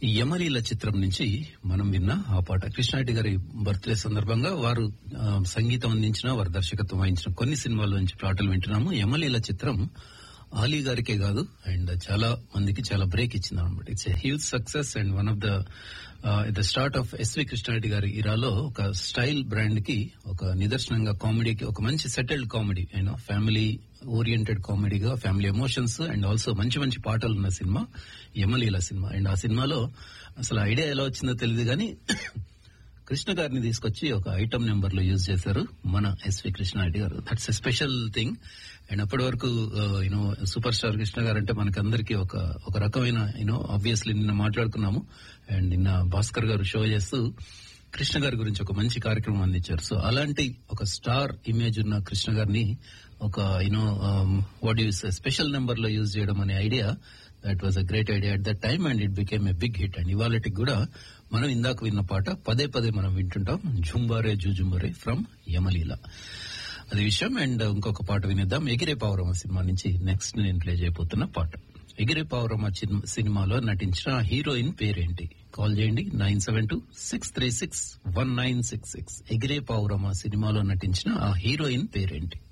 ఈ యమలీల చిత్రం నుంచి మనం విన్న ఆ పాట కృష్ణారెడ్డి గారి బర్త్డే సందర్భంగా వారు ఆ, సంగీతం అందించిన వారు దర్శకత్వం వహించిన కొన్ని సినిమాల నుంచి పాటలు వింటున్నాము యమలీల చిత్రం ఆలీ గారికే కాదు అండ్ చాలా మందికి చాలా బ్రేక్ ఇచ్చింది అనమాట it's huge success and one of the the start of SV Krishna Reddy గారి ఇరాలో ఒక స్టైల్ బ్రాండ్ కి ఒక నిదర్శనంగా కామెడీకి ఒక మంచి settled comedy you know family oriented కామెడీగా ఫ్యామిలీ ఎమోషన్స్ అండ్ ఆల్సో మంచి మంచి పాటలు ఉన్న సినిమా యమలీల సినిమా అండ్ ఆ సినిమాలో అసలు ఐడియా ఎలా వచ్చిందో తెలియదు కానీ కృష్ణ గారిని తీసుకొచ్చి ఒక ఐటమ్ నెంబర్ లో యూజ్ చేశారు మన SV Krishna Reddy garu that's a special thing and అప్పటి వరకు యూనో సూపర్ స్టార్ కృష్ణ గారు అంటే మనకి అందరికి ఒక ఒక రకమైన యూనో ఆబ్వియస్లీ నిన్న మాట్లాడుకున్నాము అండ్ నిన్న భాస్కర్ గారు షో చేస్తూ కృష్ణ గారి గురించి ఒక మంచి కార్యక్రమం అందించారు సో అలాంటి ఒక స్టార్ ఇమేజ్ ఉన్న కృష్ణ గారిని ఒక you know what use special number లో యూజ్ చేయడం అనే idea that was a great idea at that time and it became a big hit and ఇవాళకి కూడా మనం ఇందాక విన్న పాట పదే పదే మనం వింటుంటాం జుంబారే జుజుంబరే ఫ్రమ్ యమలీల అది విషయం అండ్ ఇంకొక పాట వినిద్దాం ఎగిరే పావురమ్మ సినిమా నుంచి నెక్స్ట్ నేను ప్లే చేయబోతున్న పాట ఎగిరే పావురమ్మ చిన్- సినిమాలో నటించిన హీరోయిన్ పేరేంటి కాల్ చేయండి nine seven two six three six one nine six six Egire Paavuramma సినిమాలో నటించిన ఆ హీరోయిన్ పేరేంటి